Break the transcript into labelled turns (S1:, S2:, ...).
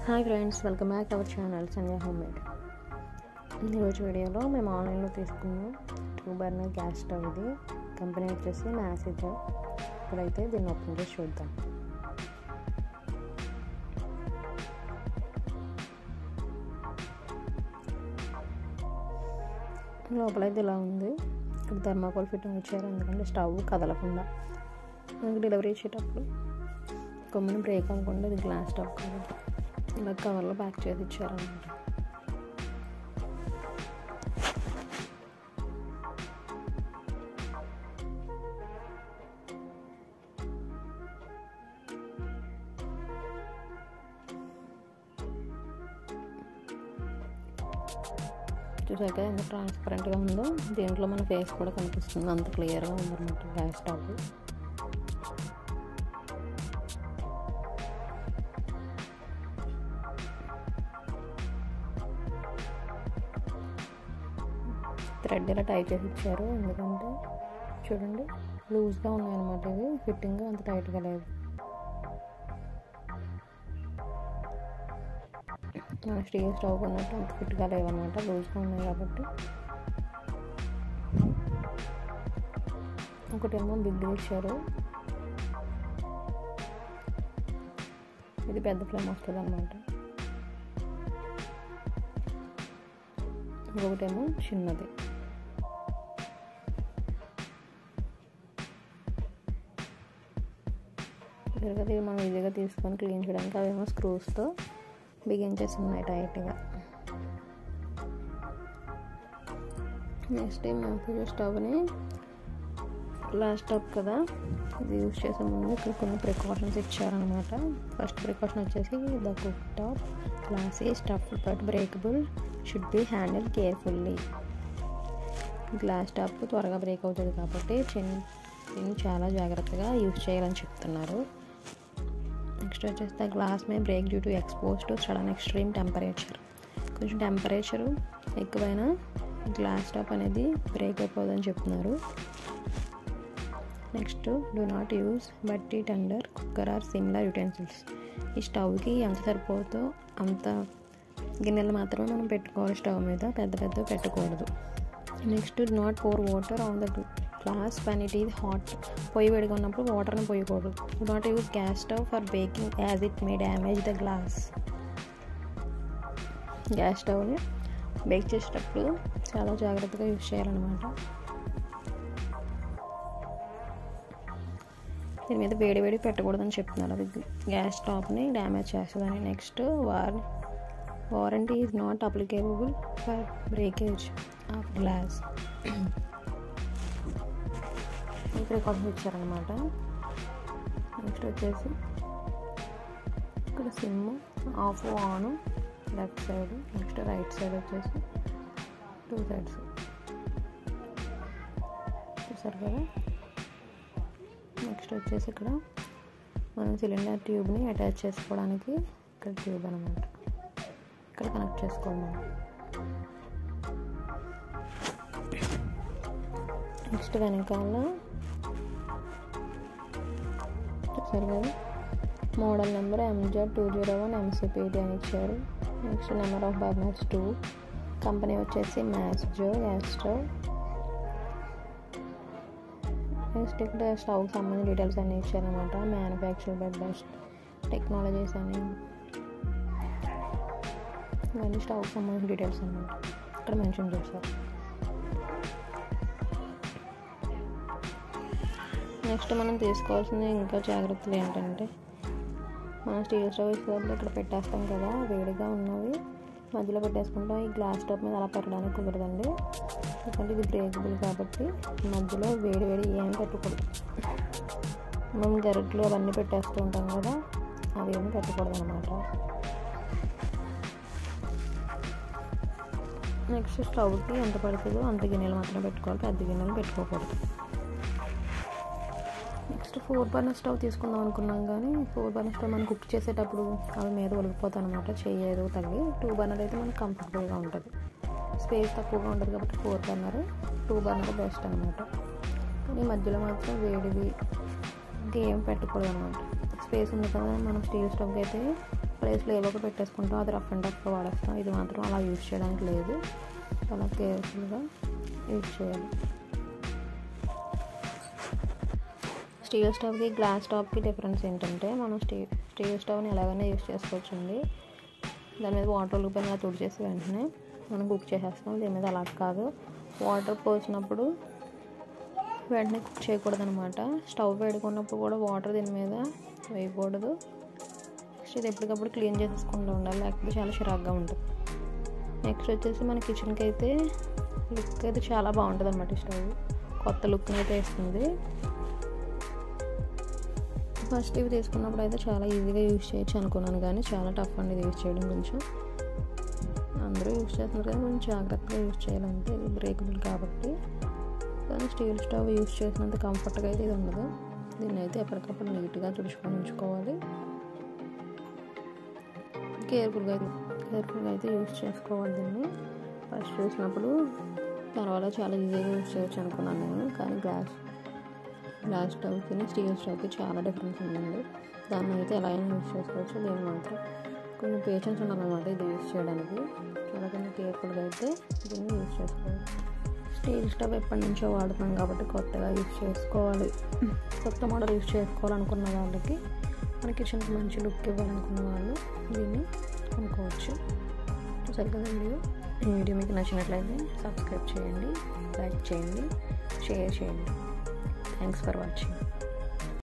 S1: hi friends welcome back our channel Sanjay home made ఈరోజు వీడియోలో మేము ఆన్లైన్లో తీసుకున్నాం టూ బర్నర్ గ్యాస్ స్టవ్ ఇది కంపెనీ వచ్చేసి మ్యాసితో ఇప్పుడైతే దీన్ని ఓపెన్ చేసి చూద్దాం లోపలైతే ఇలా ఉంది ఇక్కడ థర్మాకోల్ ఫిట్టింగ్ ఇచ్చారు ఎందుకంటే స్టవ్ కదలకుండా మనకి డెలివరీ ఇచ్చేటప్పుడు కొమ్మని బ్రేక్ అవ్వకుండా ఇది గ్లాస్ స్టవ్ కాబట్టి ఇలా కవర్లో ప్యాక్ చేసి ఇచ్చారనమాట చూసాక ఎంత ట్రాన్స్పరెంట్గా ఉందో దీంట్లో మన ఫేస్ కూడా కనిపిస్తుంది అంత క్లియర్గా ఉందన్నమాట గ్యాస్ స్టవ్ థ్రెడ్ ఇలా టైట్ చేసి ఇచ్చారు ఎందుకంటే చూడండి లూజ్గా ఉన్నాయన్నమాట ఇవి ఫిట్టింగ్ అంత టైట్గా లేదు మన స్టీల్ స్టవ్ కొన్నట్టు అంత ఫిట్గా లేవన్నమాట లూజ్గా ఉన్నాయి కాబట్టి ఒకటేమో బిగ్ ఇచ్చారు ఇది పెద్ద ఫ్లేమ్ వస్తుంది అనమాట ఇంకొకటేమో చిన్నది తిరగతి మనం ఈజీగా తీసుకొని క్లీన్ చేయడానికి అవేమో స్క్రూస్తో బిగించేసి ఉన్నాయి టైట్గా నెక్స్ట్ మ్యాఫిల్ స్టవ్ని గ్లాస్ స్టవ్ కదా ఇది యూజ్ చేసే ముందు ఇక్కడ కొన్ని ప్రికాషన్స్ ఇచ్చారనమాట ఫస్ట్ ప్రికాషన్ వచ్చేసి the cook top glassy stuff but breakable should be handle carefully glass top త్వరగా బ్రేక్ అవుతుంది కాబట్టి చిన్న దీన్ని చాలా జాగ్రత్తగా యూజ్ చేయాలని చెప్తున్నారు నెక్స్ట్ వచ్చేసి the glass may break due to expose to sudden extreme temperature కొంచెం టెంపరేచరు ఎక్కువైనా గ్లాస్ టాప్ అనేది బ్రేక్ అయిపోదని చెప్తున్నారు నెక్స్ట్ డూ నాట్ యూస్ బట్టి tandoor cooker or similar utensils ఈ స్టవ్కి ఎంత సరిపోతుందో అంత గిన్నెలు మాత్రమే మనం పెట్టుకోవాలి స్టవ్ మీద పెద్ద పెద్ద పెట్టకూడదు next not pour water on the glass when it is hot పొయ్యి వేడిగా ఉన్నప్పుడు వాటర్ని పోయకూడదు not use gas stove for baking as it may damage the glass gas స్టవ్ని బేక్ చేసేటప్పుడు చాలా జాగ్రత్తగా యూజ్ చేయాలన్నమాట దీని మీద వేడి వేడి పెట్టకూడదని చెప్తున్నారు అది గ్యాస్ స్టవ్ని డ్యామేజ్ చేస్తుందని next war warranty is not applicable for breakage of glass ఈ ప్రికాషన్ ఇచ్చారనమాట నెక్స్ట్ వచ్చేసి ఇక్కడ sim off on left side next right side వచ్చేసి టూ సైడ్స్ చూసారు కదా నెక్స్ట్ వచ్చేసి ఇక్కడ మనం సిలిండర్ ట్యూబ్ని అటాచ్ చేసుకోవడానికి ఇక్కడ ట్యూబ్ అనమాట ఇక్కడ కనెక్ట్ చేసుకోవాలి మనం నెక్స్ట్ వెనకాల చూసారు కదా model number MZ two zero one MCPT అని ఇచ్చారు next number of burners two company వచ్చేసి మ్యాస్జో గ్యాస్ స్టవ్ నెక్స్ట్ ఇక్కడ స్టవ్కి సంబంధించిన డీటెయిల్స్ అన్నీ ఇచ్చారనమాట మ్యానుఫ్యాక్చర్ బై బెస్ట్ టెక్నాలజీస్ అని ఇవన్నీ స్టవ్కి సంబంధించిన డీటెయిల్స్ అనమాట ఇక్కడ మెన్షన్ చేశారు నెక్స్ట్ మనం తీసుకోవాల్సిన ఇంకా జాగ్రత్తలు ఏంటంటే మనం స్టీల్ స్టవ్ ఇచ్చినప్పుడు ఇక్కడ పెట్టేస్తాం కదా వేడిగా ఉన్నవి మధ్యలో పెట్టేసుకుంటాం ఈ గ్లాస్ స్టవ్ మీద అలా పెట్టడానికి కుదరదండి ఎందుకంటే ఇది బ్రేకబుల్ కాబట్టి మధ్యలో వేడి వేడి ఏం పెట్టకూడదు మనం గరిటలు అవన్నీ పెట్టేస్తూ ఉంటాం కదా అవి ఏమి పెట్టకూడదు అనమాట నెక్స్ట్ స్టవ్కి ఎంత పడుతుందో అంత గిన్నెలు మాత్రం పెట్టుకోవాలి పెద్ద గిన్నెలు పెట్టుకోకూడదు నెక్స్ట్ ఫోర్ బర్నర్ స్టవ్ తీసుకుందాం అనుకున్నాం కానీ ఫోర్ బర్నర్ స్టవ్ మనం కుక్ చేసేటప్పుడు అవి మీద ఒలిగిపోతాయి అనమాట చేయదు తగ్గి టూ బర్నర్ అయితే మనకు కంఫర్టబుల్గా ఉంటుంది స్పేస్ తక్కువగా ఉంటుంది కాబట్టి four burner two burner best అనమాట కానీ మధ్యలో మాత్రం వేడివి ఇంకేం పెట్టకూడదు అనమాట స్పేస్ ఉంది కదా మనం స్టీల్ స్టవ్కి అయితే ప్లేస్లో ఏదో ఒకటి పెట్టేసుకుంటాం అది రఫ్ అండ్ రఫ్గా వాడేస్తాం ఇది మాత్రం అలా యూజ్ చేయడానికి లేదు చాలా కేర్ఫుల్గా యూజ్ చేయాలి స్టీల్ స్టవ్కి గ్లాస్ స్టవ్కి డిఫరెన్స్ ఏంటంటే మనం స్టీ స్టీల్ స్టవ్ని ఎలాగైనా యూజ్ చేసుకోవచ్చండి దాని మీద వాటర్ ఉల్లిపోయిన తుడిచేసి వెంటనే మనం కుక్ చేసేస్తాం దీని మీద అలా కాదు వాటర్ పోసినప్పుడు వెంటనే కుక్ చేయకూడదు అనమాట స్టవ్ పెట్టుకున్నప్పుడు కూడా వాటర్ దీని మీద వేయకూడదు నెక్స్ట్ ఇది ఎప్పటికప్పుడు క్లీన్ చేసేసుకుంటూ ఉండాలి లేకపోతే చాలా చిరాగ్గా ఉంటుంది నెక్స్ట్ వచ్చేసి మన కిచెన్కి అయితే లుక్ అయితే చాలా బాగుంటుంది అనమాట ఈ స్టవ్ కొత్త లుక్ని అయితే ఇస్తుంది ఫస్ట్ ఇవి తీసుకున్నప్పుడు అయితే చాలా ఈజీగా యూజ్ చేయొచ్చు అనుకున్నాను కానీ చాలా టఫ్ అండి ఇది యూజ్ చేయడం కొంచెం అందరూ యూజ్ చేస్తున్నారు కానీ కొంచెం జాగ్రత్తగా యూజ్ చేయాలంటే ఇది బ్రేకబుల్ కాబట్టి కానీ స్టీల్ స్టవ్ యూజ్ చేసినంత కంఫర్ట్గా అయితే ఇది ఉండదు దీన్ని అయితే ఎప్పటికప్పుడు నీట్గా తుడుచుకొని ఉంచుకోవాలి కేర్ఫుల్గా అయితే కేర్ఫుల్గా అయితే యూజ్ చేసుకోవాలి దీన్ని ఫస్ట్ చూసినప్పుడు పర్వాలేదు చాలా ఈజీగా యూజ్ చేయొచ్చు అనుకున్నాను నేను కానీ గ్లాస్ గ్లాస్ స్టవ్కి స్టీల్ స్టవ్కి చాలా డిఫరెన్స్ ఉందండి దాన్ని అయితే ఎలా అయినా యూజ్ చేసుకోవచ్చు దీన్ని మాత్రం కొంచెం పేషెన్స్ ఉండాలన్నమాట ఇది యూజ్ చేయడానికి చాలా కొంచెం కేర్ఫుల్గా అయితే దీన్ని యూజ్ చేసుకోవచ్చు స్టీల్ స్టవ్ ఎప్పటి నుంచో వాడుతున్నాం కాబట్టి కొత్తగా యూజ్ చేసుకోవాలి కొత్త మోడల్ యూజ్ చేసుకోవాలనుకున్న వాళ్ళకి మన కిచెన్కి మంచి లుక్ ఇవ్వాలనుకున్న వాళ్ళు దీన్ని కొనుక్కోవచ్చు చూసారు కదా వీడియో ఈ వీడియో మీకు నచ్చినట్లయితే సబ్స్క్రైబ్ చేయండి లైక్ చేయండి షేర్ చేయండి థ్యాంక్స్ ఫర్ వాచింగ్